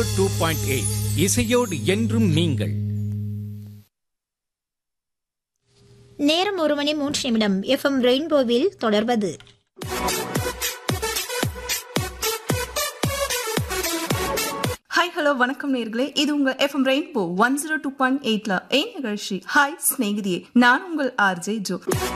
Two point eight இசையோடு என்றும் நீங்கள் நேரம் ஒரு மணி மூன்று நிமிடம் எஃப்எம் ரெயின்போவில் தொடர்வது ஹாய் ஹலோ வணக்கம் நேர்களே இது உங்க FM rainbow one zero two point எயிட்ல என் நிகழ்ச்சி ஹாய் ஸ்நேகிதியே நான் உங்கள் ஆர்ஜே ஜோ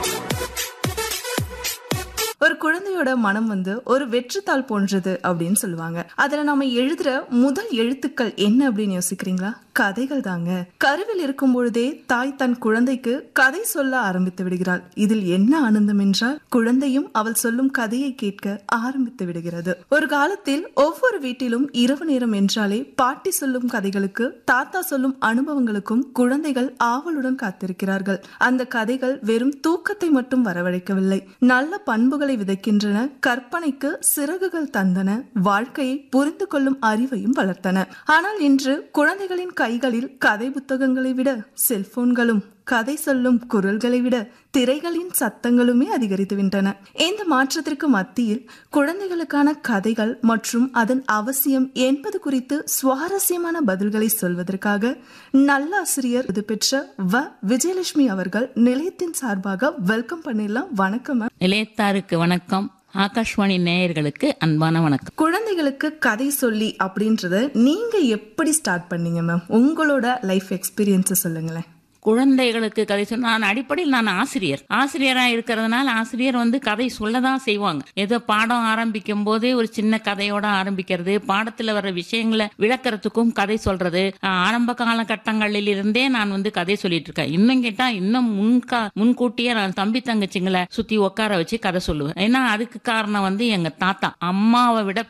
ஒரு குழந்தையோட மனம் வந்து ஒரு வெற்றுத்தாள் போன்றது அப்படின்னு சொல்லுவாங்க அதுல நாம எழுதுற முதல் எழுத்துக்கள் என்ன அப்படின்னு யோசிக்கிறீங்களா கதைகள் தாங்க கருவில் இருக்கும் பொழுதே தாய் தன் குழந்தைக்கு கதை சொல்ல ஆரம்பித்து விடுகிறாள் இதில் என்ன ஆனந்தம் என்றால் குழந்தையும் அவள் சொல்லும் கதையை கேட்க ஆரம்பித்து விடுகிறது ஒரு காலத்தில் ஒவ்வொரு வீட்டிலும் இரவு நேரம் என்றாலே பாட்டி சொல்லும் கதைகளுக்கு தாத்தா சொல்லும் அனுபவங்களுக்கும் குழந்தைகள் ஆவலுடன் காத்திருக்கிறார்கள் அந்த கதைகள் வெறும் தூக்கத்தை மட்டும் வரவழைக்கவில்லை நல்ல பண்புகளை விதைக்கின்றன கற்பனைக்கு சிறகுகள் தந்தன வாழ்க்கையை புரிந்து கொள்ளும் அறிவையும் வளர்த்தன ஆனால் இன்று குழந்தைகளின் கைகளில் கதை புத்தகங்களை விட செல்போன்களும் கதை சொல்லும் குரல்களை விட திரைகளின் சத்தங்களுமே அதிகரித்து விட்டன இந்த மாற்றத்திற்கு மத்தியில் குழந்தைகளுக்கான கதைகள் மற்றும் அதன் அவசியம் என்பது குறித்து சுவாரஸ்யமான பதில்களை சொல்வதற்காக நல்ல ஆசிரியர் இது பெற்ற வ விஜயலட்சுமி அவர்கள் நிலையத்தின் சார்பாக வெல்கம் பண்ணிடலாம் வணக்கம் ma'am. நிலையத்தாருக்கு வணக்கம் ஆகாஷ்வாணி நேயர்களுக்கு அன்பான வணக்கம் குழந்தைகளுக்கு கதை சொல்லி அப்படின்றத நீங்க எப்படி ஸ்டார்ட் பண்ணீங்க மேம் உங்களோட லைஃப் எக்ஸ்பீரியன்ஸ் சொல்லுங்களேன் குழந்தைகளுக்கு கதை சொல்ல நான் அடிப்படையில் நான் ஆசிரியர் ஆசிரியரா இருக்கிறதுனால ஆசிரியர் வந்து கதை சொல்ல தான் செய்வாங்க ஏதோ பாடம் ஆரம்பிக்கும் போதே ஒரு சின்ன கதையோட ஆரம்பிக்கிறது பாடத்துல வர விஷயங்களை விளக்கறதுக்கும் கதை சொல்றது ஆஹ், ஆரம்ப காலகட்டங்களில் இருந்தே நான் வந்து கதை சொல்லிட்டு இருக்கேன் இன்னும் கேட்டா இன்னும் முன்கா முன்கூட்டியே நான் தம்பி தங்கச்சிங்களை சுத்தி உட்கார வச்சு கதை சொல்லுவேன் ஏன்னா அதுக்கு காரணம் வந்து எங்க தாத்தா அம்மாவை விட